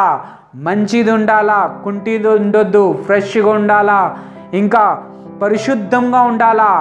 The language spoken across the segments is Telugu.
ఉండాలా మంచిది ఉండాలా కుంటిది ఉండొద్దు ఫ్రెష్గా ఉండాలా ఇంకా పరిశుద్ధంగా ఉండాలా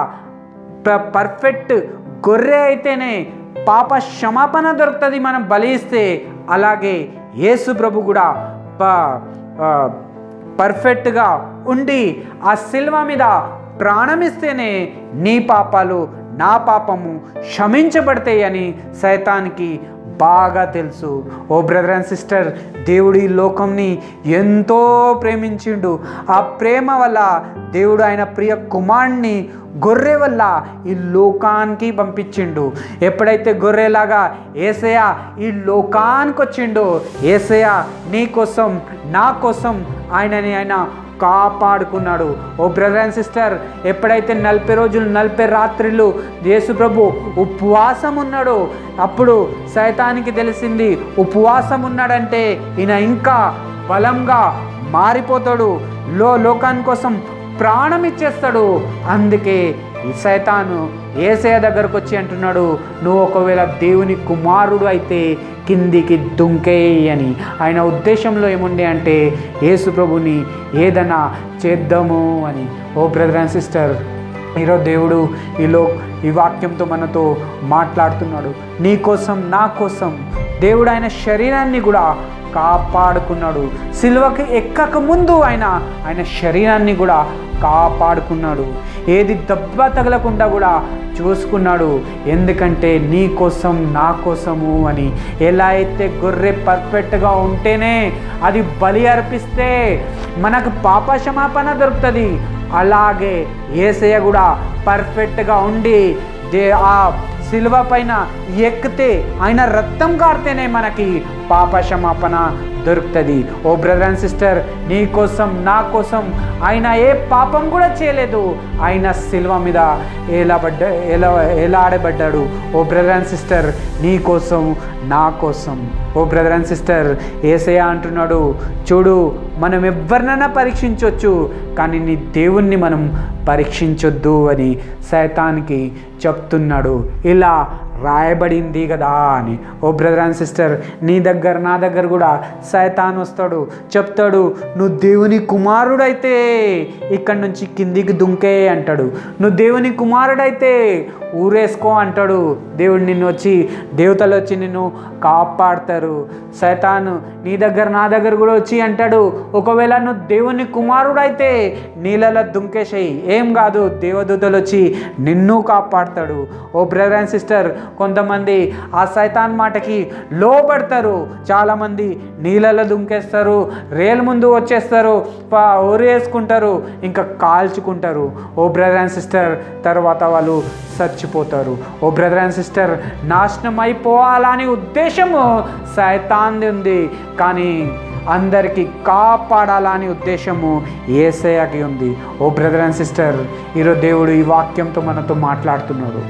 ప- పర్ఫెక్ట్ గొర్రె అయితేనే పాప క్షమాపణ దొరుకుతుంది మనం బలిస్తే అలాగే యేసు ప్రభు కూడా ప ఆ, పర్ఫెక్ట్గా ఉండి ఆ శిల్వ మీద ప్రాణమిస్తేనే నీ పాపాలు నా పాపము క్షమించబడతాయని సైతానికి బాగా తెలుసు ఓ బ్రదర్ అండ్ సిస్టర్ దేవుడు ఈ లోకంని ఎంతో ప్రేమించిండు ఆ ప్రేమ వల్ల దేవుడు ఆయన ప్రియ కుమారుణ్ణి గొర్రె వల్ల ఈ లోకానికి పంపించిండు ఎప్పుడైతే గొర్రెలాగా ఏసయ ఈ లోకానికి వచ్చిండో ఏసయ నీ కోసం నా కోసం ఆయనని ఆయన కాపాడుకున్నాడు ఓ బ్రదర్ అండ్ సిస్టర్ ఎప్పుడైతే నలభై రోజులు నలభై రాత్రిళ్ళు యేసు ప్రభు ఉపవాసం ఉన్నాడు అప్పుడు సైతానికి తెలిసింది ఉపవాసం ఉన్నాడంటే ఈయన ఇంకా బలంగా మారిపోతాడు లో లోకాని కోసం ప్రాణం ఇచ్చేస్తాడు అందుకే ఈ సైతాను ఏసయ దగ్గరకు వచ్చి అంటున్నాడు నువ్వు ఒకవేళ దేవుని కుమారుడు అయితే కిందికి దుంకేయి అని ఆయన ఉద్దేశంలో ఏముండే అంటే యేసు ప్రభుని ఏదైనా చేద్దాము అని ఓ బ్రదర్ అండ్ సిస్టర్ ఈరోజు దేవుడు ఈలో ఈ వాక్యంతో మనతో మాట్లాడుతున్నాడు నీ కోసం నా కోసం దేవుడు ఆయన శరీరాన్ని కూడా కాపాడుకున్నాడు సిల్వకి ఎక్కక ముందు ఆయన ఆయన శరీరాన్ని కూడా కాపాడుకున్నాడు ఏది దెబ్బ తగలకుండా కూడా చూసుకున్నాడు ఎందుకంటే నీ కోసం నా కోసము అని ఎలా అయితే గొర్రె పర్ఫెక్ట్గా ఉంటేనే అది బలి అర్పిస్తే మనకు పాప క్షమాపణ దొరుకుతుంది అలాగే ఏసయ్య కూడా పర్ఫెక్ట్గా ఉండి దే ఆ సిలువ పైన ఎక్కితే ఆయన రక్తం కారితేనే మనకి పాప క్షమాపణ దొరుకుతుంది ఓ బ్రదర్ అండ్ సిస్టర్ నీ కోసం నా కోసం ఆయన ఏ పాపం కూడా చేయలేదు ఆయన సిల్వ మీద ఎలా పడ్డ ఎలా ఎలా ఆడబడ్డాడు ఓ బ్రదర్ అండ్ సిస్టర్ నీ కోసం నా కోసం ఓ బ్రదర్ అండ్ సిస్టర్ ఏసయ్య అంటున్నాడు చూడు మనం ఎవరినైనా పరీక్షించవచ్చు కానీ నీ దేవుణ్ణి మనం పరీక్షించొద్దు అని సైతానికి చెప్తున్నాడు ఇలా రాయబడింది కదా అని ఓ బ్రదర్ అండ్ సిస్టర్ నీ దగ్గర నా దగ్గర కూడా సైతాన్ వస్తాడు చెప్తాడు నువ్వు దేవుని కుమారుడైతే ఇక్కడి నుంచి కిందికి దుంకే అంటాడు నువ్వు దేవుని కుమారుడైతే ఊరేసుకో అంటాడు దేవుడు నిన్ను వచ్చి దేవతలు వచ్చి నిన్ను కాపాడతారు సైతాను నీ దగ్గర నా దగ్గర కూడా వచ్చి అంటాడు ఒకవేళ నువ్వు దేవుని కుమారుడైతే నీళ్ళలో దుంకేసేయి ఏం కాదు దేవదూతలు వచ్చి నిన్ను కాపాడతాడు ఓ బ్రదర్ అండ్ సిస్టర్ కొంతమంది ఆ సైతాన్ మాటకి లోపడతారు చాలామంది నీళ్ళలో దుంకేస్తారు రేల్ ముందు వచ్చేస్తారు వేసుకుంటారు ఇంకా కాల్చుకుంటారు ఓ బ్రదర్ అండ్ సిస్టర్ తర్వాత వాళ్ళు చచ్చిపోతారు ఓ బ్రదర్ అండ్ సిస్టర్ నాశనం అయిపోవాలని ఉద్దేశము సైతాన్ది ఉంది కానీ అందరికీ కాపాడాలని ఉద్దేశము ఏసయాకి ఉంది ఓ బ్రదర్ అండ్ సిస్టర్ ఈరోజు దేవుడు ఈ వాక్యంతో మనతో మాట్లాడుతున్నాడు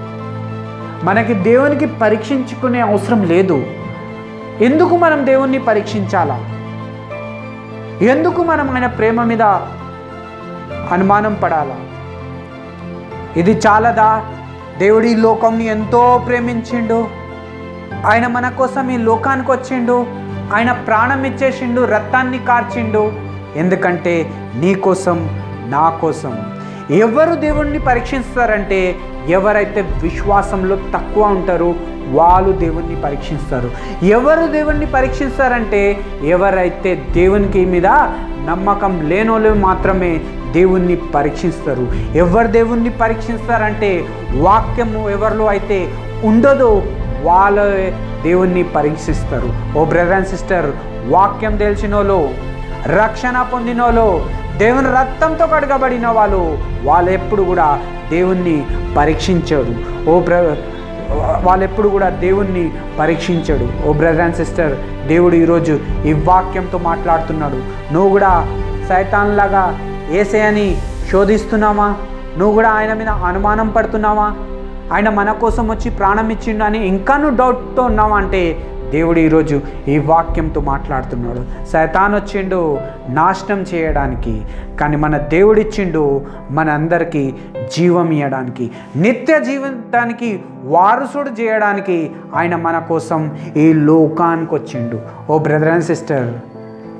మనకి దేవునికి పరీక్షించుకునే అవసరం లేదు ఎందుకు మనం దేవుణ్ణి పరీక్షించాలా ఎందుకు మనం ఆయన ప్రేమ మీద అనుమానం పడాలా ఇది చాలదా దేవుడు ఈ లోకంని ఎంతో ప్రేమించిండు ఆయన మన కోసం ఈ లోకానికి వచ్చిండు ఆయన ప్రాణం ఇచ్చేసిండు రక్తాన్ని కార్చిండు ఎందుకంటే నీ కోసం నా కోసం ఎవరు దేవుణ్ణి పరీక్షిస్తారంటే ఎవరైతే విశ్వాసంలో తక్కువ ఉంటారో వాళ్ళు దేవుణ్ణి పరీక్షిస్తారు ఎవరు దేవుణ్ణి పరీక్షిస్తారంటే ఎవరైతే దేవునికి మీద నమ్మకం లేనోళ్ళు మాత్రమే దేవుణ్ణి పరీక్షిస్తారు ఎవరు దేవుణ్ణి పరీక్షిస్తారంటే వాక్యము ఎవరిలో అయితే ఉండదో వాళ్ళ దేవుణ్ణి పరీక్షిస్తారు ఓ బ్రదర్ అండ్ సిస్టర్ వాక్యం తెలిసినోళ్ళు రక్షణ పొందినోళ్ళు దేవుని రక్తంతో కడగబడిన వాళ్ళు వాళ్ళు ఎప్పుడు కూడా దేవుణ్ణి పరీక్షించాడు ఓ బ్ర వాళ్ళు ఎప్పుడు కూడా దేవుణ్ణి పరీక్షించాడు ఓ బ్రదర్ అండ్ సిస్టర్ దేవుడు ఈరోజు ఈ వాక్యంతో మాట్లాడుతున్నాడు నువ్వు కూడా సైతాన్లాగా ఏసే శోధిస్తున్నావా నువ్వు కూడా ఆయన మీద అనుమానం పడుతున్నావా ఆయన మన కోసం వచ్చి ప్రాణం ఇచ్చిండు అని ఇంకా నువ్వు డౌట్తో ఉన్నావా అంటే దేవుడు ఈరోజు ఈ వాక్యంతో మాట్లాడుతున్నాడు సైతాన్ వచ్చిండు నాశనం చేయడానికి కానీ మన దేవుడిచ్చిండు మన అందరికీ జీవం ఇవ్వడానికి నిత్య జీవితానికి వారసుడు చేయడానికి ఆయన మన కోసం ఈ లోకానికి వచ్చిండు ఓ బ్రదర్ అండ్ సిస్టర్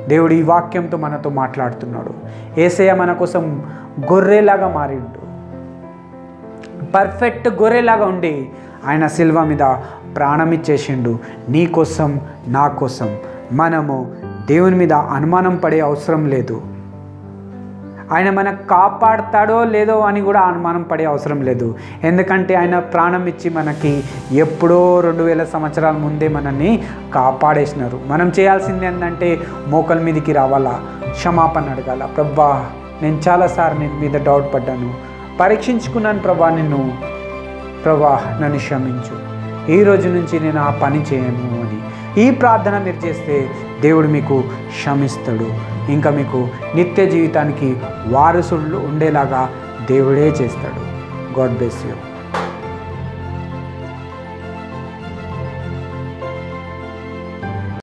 దేవుడు ఈ వాక్యంతో మనతో మాట్లాడుతున్నాడు ఏసయ్య మన కోసం గొర్రెలాగా మారిండు పర్ఫెక్ట్ గొర్రెలాగా ఉండి ఆయన శిల్వ మీద ప్రాణం ఇచ్చేసిండు నీ కోసం నా కోసం మనము దేవుని మీద అనుమానం పడే అవసరం లేదు ఆయన మనకు కాపాడతాడో లేదో అని కూడా అనుమానం పడే అవసరం లేదు ఎందుకంటే ఆయన ప్రాణం ఇచ్చి మనకి ఎప్పుడో రెండు వేల సంవత్సరాల ముందే మనల్ని కాపాడేసినారు మనం చేయాల్సింది ఏంటంటే మోకల మీదకి రావాలా క్షమాపణ అడగాల ప్రభా నేను చాలాసార్లు నేను మీద డౌట్ పడ్డాను పరీక్షించుకున్నాను ప్రభా నిన్ను ప్రభా నన్ను క్షమించు ఈ రోజు నుంచి నేను ఆ పని చేయను అని ఈ ప్రార్థన మీరు చేస్తే దేవుడు మీకు క్షమిస్తాడు ఇంకా మీకు నిత్య జీవితానికి వారసులు ఉండేలాగా దేవుడే చేస్తాడు గాడ్ బ్లెస్ యూ